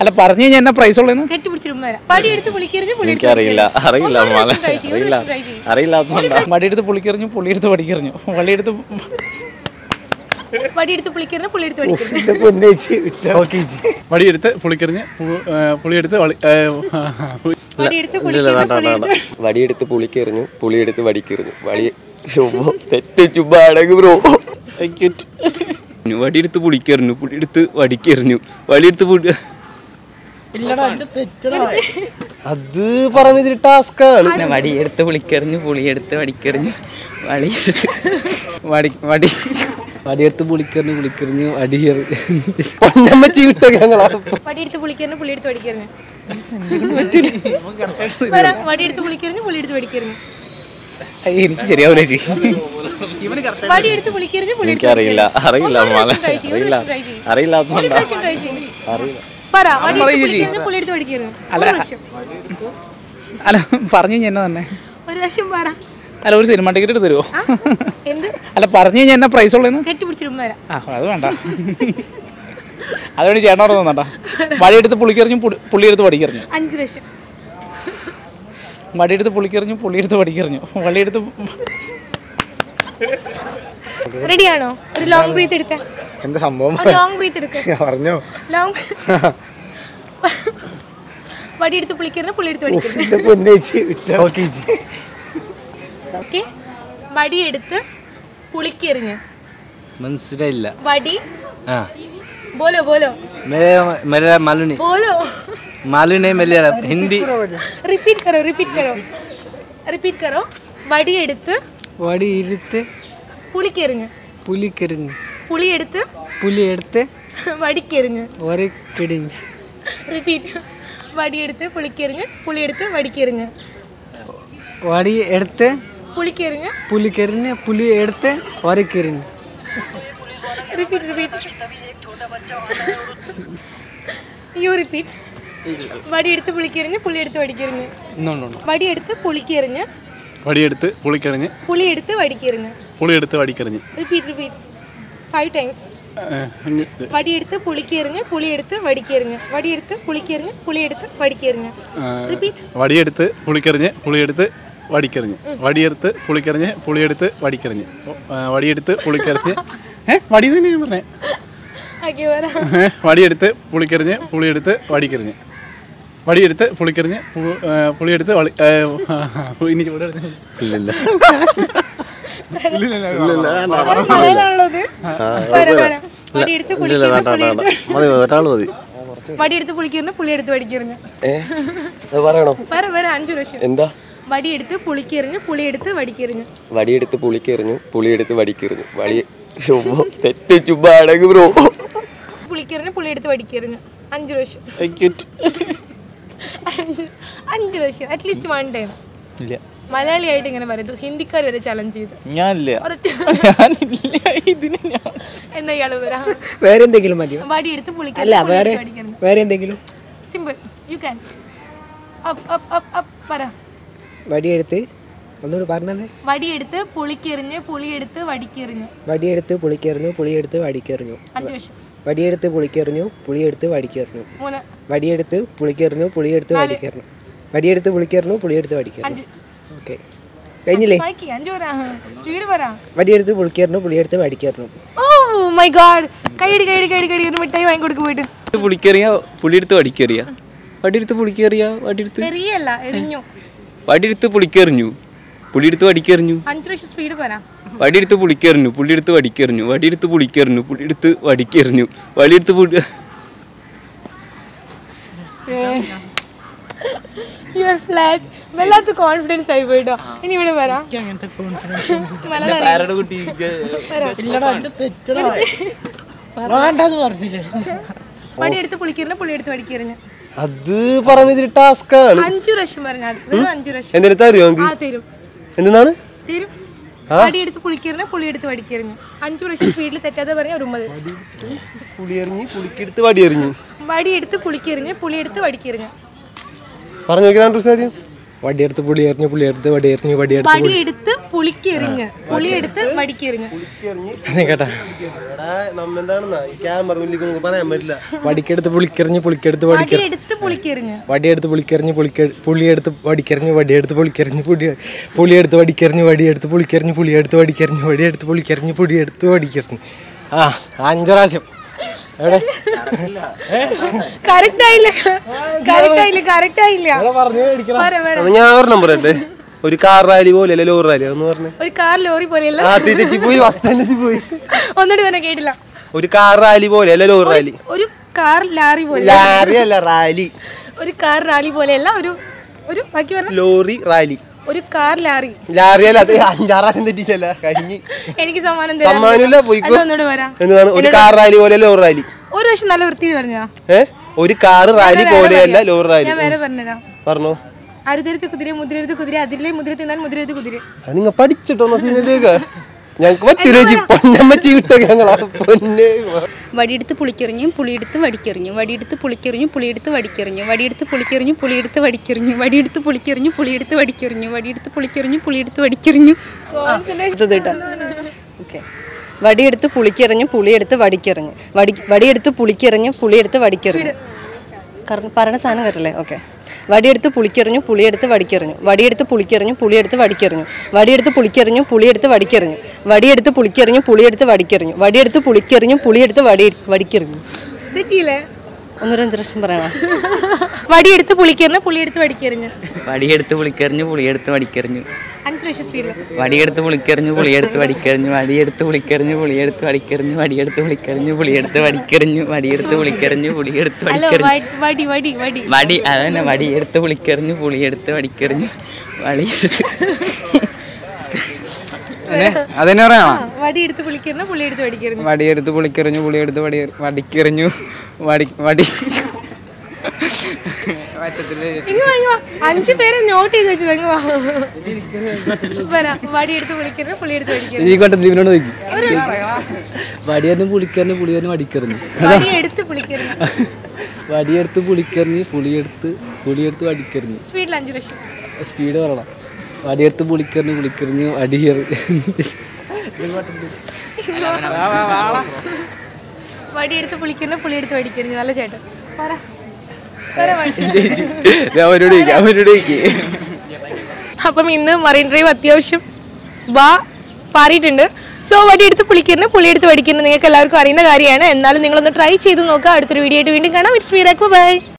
അല്ല പറഞ്ഞു കഴിഞ്ഞാൽ എന്നാ പ്രൈസ് ഉള്ളതെന്ന് കെട്ടിപ്പിടിച്ചിരുമ്പോ വരാം പടി എടുത്ത് പുളിക്കറിഞ്ഞ് പുളി എടുത്ത് എനിക്കറിയില്ല അറിയില്ല ഒരു മോളെ പ്രാവശ്യം try ചെയ്യ്, ഒരു അറിയില്ല പ്രാവശ്യം try ചെയ്യ്. അറിയില്ലാത്തതുകൊണ്ടാ വടിയെടുത്ത് പുളിക്കെറിഞ്ഞു പുള്ളിയെടുത്ത് വടിക്കെറിഞ്ഞു വടിയെടുത്ത് പടി എടുത്ത് പുളിക്കറിഞ്ഞ് പുളി എടുത്ത് പഠിക്കരുത് എന്റെ പൊന്നേച്ചി വിട്ട വടിയെടുത്ത് പുളിക്കെറിഞ്ഞ് പു- ഏ, പുളിയെടുത്ത് വളി ഏ, പടി എടുത്ത് ഇല്ല പുളിക്കറിഞ്ഞ് വേണ്ട പുളി വേണ്ട എടുത്ത് വടിയെടുത്ത് പുളിക്കെറിഞ്ഞു പുളിയെടുത്ത് വടിക്കെറിഞ്ഞു വടി ചുമ്മാ തെറ്റ് ചുമ്മാ അടങ്ങ് ബ്രോ വടിയെടുത്ത് പുളിക്കെറിഞ്ഞു പുളിയെടുത്ത് വടിക്കെറിഞ്ഞു വടിയെടുത്ത് പുളി അത് പറഞ്ഞതിൽ ടാസ്കാണ് പിന്നെ വടിയെടുത്ത് പുളിക്കെറിഞ്ഞു പുളിയെടുത്ത് വടിക്കെറിഞ്ഞു വടിയെടുത്ത് വടി വടി വടിയെടുത്ത് പുളിക്കറിഞ്ഞു പുളിക്കറിഞ്ഞു അടിയേറി പൊന്നമ്മച്ചി വിട്ട ഞങ്ങളാ പടി എടുത്ത് പുളിക്കറിഞ്ഞ് പുളി എടുത്ത് പഠിക്കരുത് വരാം പടി എടുത്ത് പുളിക്കറിഞ്ഞ് പുളി എടുത്ത് പഠിക്കരുത് എനിക്ക് ശരിയാവൂല ചേച്ചി പടി എടുത്ത് പുളിക്കറിഞ്ഞ് പുളി എടുത്ത് എനിക്കറിയില്ല അറിയില്ല മോളെ try ചെയ്യ്, ഒരു അറിയില്ല പ്രാവശ്യം try ചെയ്യ്. ഒരു അറിയില്ലാത്തതുകൊണ്ടാ പ്രാവശ്യം try ചെയ്യ്. പറ വടി എടുത്ത് പുളിക്കറിഞ്ഞ് പുളി എടുത്ത് പഠിക്കരുത് ഒരു പ്രാവശ്യം അല്ല പറഞ്ഞു കഴിഞ്ഞാൽ എന്നാ തന്നെ ഒരു പ്രാവശ്യം പറ അല്ല ഒരു സിനിമ ടിക്കറ്റ് എടുത്ത് തരുമോ എന്ത് അല്ല പറഞ്ഞു കഴിഞ്ഞാൽ എന്നാ പ്രൈസ് ഉള്ളതെന്ന് കെട്ടിപ്പിടിച്ചിരുമ്പോ വരാം ആ അത് വേണ്ട അതുകൊണ്ട് ചേട്ടനോട് തോന്നണ്ട വടിയെടുത്ത് പുളിക്കെറിഞ്ഞു പുളി- പുള്ളിയെടുത്ത് വടിക്കെറിഞ്ഞു അഞ്ച് ലക്ഷം വടിയെടുത്ത് പുളിക്കെറിഞ്ഞു പുള്ളിയെടുത്ത് വടിക്കെറിഞ്ഞു വടിയെടുത്ത് റെഡിയാണോ ഒരു ലോങ് ബ്രീത്ത് എടുക്കാൻ എന്താ സംഭവം ഒരു ലോങ് ബ്രീത്ത് എടുക്ക പറഞ്ഞോ ലോങ് വടിയെടുത്ത് പുളിക്കറിഞ്ഞ് പുളി എടുത്ത് പഠിക്കരുത് എന്റെ പൊന്നേച്ചി വിട്ട ഓക്കെ വടിയെടുത്ത് പുളിക്കെറിഞ്ഞ് മനസ്സിലായില്ല വടി ആ ബോലോ ബോലോ मेरे मालूम नहीं ബോലോ मालूम नहीं मेरे हिंदी റിപ്പീറ്റ് കറോ റിപ്പീറ്റ് കറോ റിപ്പീറ്റ് കറോ വടിയെടുത്ത് വടി ഇരുത്ത് പുളിക്കെറിഞ്ഞ് പുലിക്കെറിഞ്ഞു പുളിയെടുത്ത് പുലി എടുത്ത് വടിക്കെറിഞ്ഞ് ഒരക്കിടിഞ്ഞ് റിപ്പീറ്റ് വടിയെടുത്ത് പുളിക്കെറിഞ്ഞ് പുളിയെടുത്ത് വടിക്കെറിഞ്ഞ് വടി എടുത്ത് പുളിക്കെറിഞ്ഞ് പുലിക്കെറിഞ്ഞ് പുലി എടുത്ത് ഒരക്കെറിഞ്ഞു റിപ്പീറ്റ് റിപ്പീറ്റ് യു റിപ്പീറ്റ് വടിയെടുത്ത് പുളിക്കെറിഞ്ഞ് പുളിയെടുത്ത് വടിക്കെറിഞ്ഞ് വടിയെടുത്ത് പുളിക്കെറിഞ്ഞ് വടിയെടുത്ത് പുളിക്കെറിഞ്ഞ് പുളിയെടുത്ത് വടിക്കെറിഞ്ഞ് പുളിയെടുത്ത് വടിക്കെറിഞ്ഞ് റിപ്പീറ്റ് റിപ്പീറ്റ് ഫൈവ് ടൈംസ് ഏ, ഇങ്ങ് ഇത്. വടിയെടുത്ത് പുളിക്കെറിഞ്ഞ് പുളിയെടുത്ത് വടിക്കെറിഞ്ഞ് വടിയെടുത്ത് പുളിക്കെറിഞ്ഞ് പുളിയെടുത്ത് വടിക്കെറിഞ്ഞ് ആ, റിപ്പീറ്റ് വടിയെടുത്ത് പുളിക്കെറിഞ്ഞ് പുളിയെടുത്ത് വടിക്കെറിഞ്ഞ് വടിയെടുത്ത് പുളിക്കെറിഞ്ഞ് പുളിയെടുത്ത് വടിക്കെറിഞ്ഞ് ആ, വടിയെടുത്ത് പുളിക്കെറിഞ്ഞ് ഏ വടി തന്നെ ഞാൻ പറഞ്ഞേ ഓക്കെ പറ ഏ, വടിയെടുത്ത് പുളിക്കെറിഞ്ഞ് പുളിയെടുത്ത് വടിക്കെറിഞ്ഞ് വടിയെടുത്ത് പുളിക്കെറിഞ്ഞ് പു- ഏ, പുളിയെടുത്ത് വളി ഏ, ഇനി ചൂട് എടുത്ത് മലയാളമാണുള്ളത് പറ പറ വടിയെടുത്ത് പുളിക്കെറിഞ്ഞ് പുളിയെടുത്ത് മതി ഒരാൾ മതി വടിയെടുത്ത് പുളിക്കെറിഞ്ഞ് പുളിയെടുത്ത് വടിക്കെറിഞ്ഞ് ഏ അത് പറയണോ പറ പറ അഞ്ചു പ്രാവശ്യം എന്താ വടിയെടുത്ത് പുളിക്കെറിഞ്ഞ് പുളിയെടുത്ത് വടിക്കെറിഞ്ഞ് വടിയെടുത്ത് പുളിക്കെറിഞ്ഞു പുളിയെടുത്ത് വടിക്കെറിഞ്ഞു വടി ചുമ്മാ തെറ്റ് ചുമ്മാ അടങ്ങ് ബ്രോ പുളിക്കെറിഞ്ഞ് പുളിയെടുത്ത് വടിക്കെറിഞ്ഞ് അഞ്ചു പ്രാവശ്യം അഞ്ച് അഞ്ച് പ്രാവശ്യം അറ്റ്ലീസ്റ്റ് വൺ ടൈം ഇല്ല മലയാളിയായിട്ട് ഇങ്ങനെ പറയും ഹിന്ദിക്കാർ വരെ ചലഞ്ച് ചെയ്ത് ഞാനില്ല ഒരൊറ്റ ഞാനില്ല ഇതിന് ഞാൻ എന്നാ ഇയാള് വരാ വേറെ എന്തെങ്കിലും മതിയോ വടിയെടുത്ത് അല്ല പുളിക്കെറിഞ്ഞ് വേറെ പുളിയെടുത്ത് വടിക്കെറിഞ്ഞ് വേറെ എന്തെങ്കിലും simple you can up up up up പറ വടിയെടുത്ത് ഒന്നുകൂടി പറഞ്ഞതേ വടിയെടുത്ത് പുളിക്കെറിഞ്ഞ് പുളിയെടുത്ത് വടിക്കെറിഞ്ഞ് വടിയെടുത്ത് പുളിക്കെറിഞ്ഞു പുളിയെടുത്ത് വടിക്കെറിഞ്ഞു അഞ്ച് പ്രാവശ്യം വടിയെടുത്ത് പുളിക്കെറിഞ്ഞു പുളിയെടുത്ത് വടിക്കെറിഞ്ഞു മൂന്ന് വടിയെടുത്ത് പുളിക്കെറിഞ്ഞു പുളിയെടുത്ത് വടിക്കെറിഞ്ഞു വടിയെടുത്ത് പുളിക്കെറിഞ്ഞു പുളിയെടുത്ത് വടിക്കെറിഞ്ഞു അഞ്ച് ഓക്കെ കഴിഞ്ഞില്ലേ ബാക്കി അഞ്ച് പറ സ്പീഡ് പറ വടിയെടുത്ത് പുളിക്കെറിഞ്ഞു പുളിയെടുത്ത് വടിക്കെറിഞ്ഞു ഓ മൈ ഗാഡ് കൈയടി കൈയടി കൈയടി കൈയടി ഒരു മിഠായി വാങ്ങി കൊടുക്ക് പോയിട്ട് പുളിക്കെറിയ പുളിയെടുത്ത് വടിക്കെറിയ വടിയെടുത്ത് പുളിക്കെറിയ വടിയെടുത്ത് എറിയല്ല എറിഞ്ഞു വടിയെടുത്ത് പുളിക്കെറിഞ്ഞു പുളിയെടുത്ത് വടിക്കെറിഞ്ഞു അഞ്ച് പ്രാവശ്യം സ്പീഡ് പറ വടിയെടുത്ത് പുളിക്കെറിഞ്ഞു പുള്ളിയെടുത്ത് വടിക്കെറിഞ്ഞു വടിയെടുത്ത് പുളിക്കെറിഞ്ഞു പുള്ളിയെടുത്ത് വടിക്കെറിഞ്ഞു വടിയെടുത്ത് പുളി യു ആർ ഫ്ലാറ്റ് വല്ലാത്ത കോൺഫിഡൻസ് ആയി പോയിട്ടോ ഇനി ഇവിടെ പറ മലയാളം ആരുടെ കുട്ടി പണിയെടുത്ത് പുളിക്കറിഞ്ഞ പുളിയെടുത്ത് വടിക്കറിഞ്ഞ അത് പറഞ്ഞതിൽ ടാസ്കാണ് അഞ്ചു പ്രാവശ്യം പറഞ്ഞാൽ മതി വെറും അഞ്ചു പ്രാവശ്യം എന്തിനാ തരുമോ ആ തരും എന്തിനാണ് തരും വടിയെടുത്ത് പുളിക്കറിഞ്ഞ പുളിയെടുത്ത് വടിക്കറിഞ്ഞ അഞ്ചു പ്രാവശ്യം സ്പീഡിൽ തെറ്റാതെ പറഞ്ഞ ഒരു ഉമ്മത് പുളി എറിഞ്ഞ് പുളിക്കെടുത്ത് വടി എറിഞ്ഞു വടിയെടുത്ത് പുളിക്കറിഞ്ഞ് പുളിയെടുത്ത് വടിക്കറിഞ്ഞ പറഞ്ഞു നോക്കിയാൽ ആദ്യം വടിയെടുത്ത് പുളിയെറിഞ്ഞു പുളിയെടുത്ത് വടിയെറിഞ്ഞു വടിയെടുത്ത് വടിയെടുത്ത് പുളിക്ക് എറിഞ്ഞ് പുളിയെടുത്ത് വടിക്ക് എറിഞ്ഞ് കേട്ടാ നമ്മെന്താണെന്നാ ഈ ക്യാമറ മുന്നിൽ പറയാൻ പറ്റില്ല വടിക്കെടുത്ത് പുളിക്കെറിഞ്ഞ് പുളിക്കെടുത്ത് വടിക്ക വടിയെടുത്ത് പുളിക്ക് എറിഞ്ഞ് വടിയെടുത്ത് പുളിക്കെറിഞ്ഞ് പുളിക്ക പുളിയെടുത്ത് വടിക്കെറിഞ്ഞ് വടിയെടുത്ത് പുളിക്കെറിഞ്ഞ് പുടി പുളിയെടുത്ത് വടിക്കെറിഞ്ഞ് വടിയെടുത്ത് പുളിക്കെറിഞ്ഞ് പുളിയെടുത്ത് വടിക്കെറിഞ്ഞ് വടിയെടുത്ത് പുളിക്കെറിഞ്ഞ് പുടിയെടുത്ത് വടിക്കെറിഞ്ഞ് ആ അഞ്ച് പ്രാവശ്യം എവിടെ കറക്റ്റ് ആയില്ല കറക്റ്റ് ആയില്ല കറക്റ്റ് ആയില്ല പറഞ്ഞു മേടിക്കണം പറ പറ അപ്പൊ ഞാൻ ഒരെണ്ണം പറയട്ടെ ഒരു കാർ റാലി പോലെ അല്ല ലോറി റാലി ഒന്ന് പറഞ്ഞു ഒരു കാർ ലോറി പോലെയല്ല ആ തെറ്റി പോയി ബസ് സ്റ്റാൻഡിൽ പോയി ഒന്നുകൂടി പറഞ്ഞ കേട്ടില്ല ഒരു കാർ റാലി പോലെ അല്ല ലോറി റാലി ഒരു കാർ ലാറി പോലെ ലാരി അല്ല റാലി ഒരു കാർ റാലി പോലെയല്ല ഒരു ഒരു ബാക്കി പറഞ്ഞ ലോറി റാലി ഒരു കാർ ലാറി ലാറി അല്ല അത് അഞ്ചാറാശം തെറ്റിച്ചല്ല കഴിഞ്ഞ് എനിക്ക് സമ്മാനം തരാൻ സമ്മാനമില്ല പോയിക്കോ ഒന്നുകൂടെ വരാം എന്താണ് ഒരു കാർ റാലി പോലെ ലോറി റാലി ഒരു വർഷം നല്ല വൃത്തിയിൽ പറഞ്ഞാ ഏ ഒരു കാർ റാലി പോലെയല്ല ലോറി റാലി ഞാൻ വേറെ പറഞ്ഞുതരാം പറഞ്ഞോ അരുതരുത്ത് കുതിര മുതിരെടുത്ത് കുതിര അതിലെ മുതിര തിന്നാൽ മുതിരെടുത്ത് കുതിര അത് നിങ്ങൾ പഠിച്ചിട്ടോ സീനിലേക്ക് ഞങ്ങക്ക് പറ്റൂല ജി പൊന്നമ്മച്ചി വിട്ടോ ഞങ്ങളാ പൊന്നെ വടിയെടുത്ത് പുളിക്കെറിഞ്ഞു പുളിയെടുത്ത് വടിക്കെറിഞ്ഞു വടിയെടുത്ത് പുളിക്കെറിഞ്ഞു പുളിയെടുത്ത് വടിക്കെറിഞ്ഞു വടിയെടുത്ത് പുളിക്കെറിഞ്ഞു പുളിയെടുത്ത് വടിക്കെറിഞ്ഞു വടിയെടുത്ത് പുളിക്കെറിഞ്ഞു പുളിയെടുത്ത് വടിക്കെറിഞ്ഞു വടിയെടുത്ത് പുളിക്കെറിഞ്ഞു പുളിയെടുത്ത് വടിക്കെറിഞ്ഞു അടുത്തത് കേട്ടോ ഓക്കെ വടിയെടുത്ത് പുളിക്കെറിഞ്ഞ് പുളിയെടുത്ത് വടിക്കെറിഞ്ഞ് വടി വടിയെടുത്ത് പുളിക്കെറിഞ്ഞ് പുളിയെടുത്ത് വടിക്കെറിഞ്ഞു കറ- പറയണ സാധനം വരില്ലേ ഓക്കെ വടിയെടുത്ത് പുളിക്കെറിഞ്ഞു പുളിയെടുത്ത് വടിക്കെറിഞ്ഞു വടിയെടുത്ത് പുളിക്കെറിഞ്ഞു പുളിയെടുത്ത് വടിക്കെറിഞ്ഞു വടിയെടുത്ത് പുളിക്കെറിഞ്ഞു പുളിയെടുത്ത് വടിക്കെറിഞ്ഞു വടിയെടുത്ത് പുളിക്കെറിഞ്ഞു പുളിയെടുത്ത് വടിക്കെറിഞ്ഞു വടിയെടുത്ത് പുളിക്കെറിഞ്ഞു പുളിയെടുത്ത് വടി വടിക്കെറിഞ്ഞു തെറ്റിയില്ലേ ഒന്നൊരു അഞ്ച് പ്രാവശ്യം പറയണം വടിയെടുത്ത് പുളിക്കെറിഞ്ഞ് പുളിയെടുത്ത് വടിക്കെറിഞ്ഞ് വടിയെടുത്ത് പുളിക്കെറിഞ്ഞു പുളിയെടുത്ത് വടിക്കെറിഞ്ഞു അഞ്ച് പ്രാവശ്യം സ്പീഡിൽ വടിയെടുത്ത് പുളിക്കെറിഞ്ഞു പുളിയെടുത്ത് വടിക്കെറിഞ്ഞു വടിയെടുത്ത് പുളിക്കെറിഞ്ഞു പുളിയെടുത്ത് വടിക്കെറിഞ്ഞു വടിയെടുത്ത് പുളിക്കെറിഞ്ഞു പുളിയെടുത്ത് വടിക്കെറിഞ്ഞു വടിയെടുത്ത് പുളിക്കെറിഞ്ഞു പുളിയെടുത്ത് അല്ല വടിക്കെറിഞ്ഞു വടി വടി വടി വടി അതന്നെ വടിയെടുത്ത് പുളിക്കെറിഞ്ഞു പുളിയെടുത്ത് വടിക്കെറിഞ്ഞു വടിയെടുത്ത് അതെന്നെ പറയാണോ വടിയെടുത്ത് പുളിക്കെറിഞ്ഞ് പുളിയെടുത്ത് വടിക്കെറിഞ്ഞ് വടിയെടുത്ത് പുളിക്കെറിഞ്ഞു പുളിയെടുത്ത് വടി വടിക്കെറിഞ്ഞു വടി വടി ഇങ്ങ് വാ, ഇങ്ങ് വാ. അഞ്ച് പേരെ നോട്ട് ചെയ്ത് വെച്ചത് അങ്ങ് വാ വരാം വടിയെടുത്ത് പുളിക്കെറിഞ്ഞ് പുളിയെടുത്ത് വടിക്കെറിഞ്ഞ് ഈ കൊട്ട ഇവനോട് നോക്കി വടിയെറിഞ്ഞ് പുളിക്കെറിഞ്ഞ് പുളിയെറിഞ്ഞ് വടിക്കെറിഞ്ഞു വടിയെടുത്ത് പുളിക്കെറിഞ്ഞ് വടിയെടുത്ത് പുളിക്കെറിഞ്ഞ് പുളിയെടുത്ത് പുളിയെടുത്ത് വടിക്കെറിഞ്ഞു സ്പീഡിൽ അഞ്ച് പ്രാവശ്യം സ്പീഡ് പറയണം വടിയെടുത്ത് പുളിക്കെറിഞ്ഞ് പുളിക്കെറിഞ്ഞു അടിയേറി വടിയെടുത്ത് പുളിക്കെറിഞ്ഞ് പുളിയെടുത്ത് വടിക്കെറിഞ്ഞ് നല്ല ചേട്ടൻ പറ പറ വടി. അവരോട് ചോദിക്കാം അവരോട് ചോദിക്കേ അപ്പം ഇന്ന് മറൈൻ ഡ്രൈവ് അത്യാവശ്യം വാ പാറിയിട്ടുണ്ട് സോ വടിയെടുത്ത് പുളിക്കറിന് പുളിയെടുത്ത് വടിക്കറിന് നിങ്ങൾക്ക് എല്ലാവർക്കും അറിയുന്ന കാര്യമാണ് എന്നാലും നിങ്ങളൊന്ന് ട്രൈ ചെയ്ത് നോക്കുക അടുത്തൊരു വീഡിയോ ആയിട്ട് വീണ്ടും കാണാം ഇറ്റ്സ് മീ ബൈ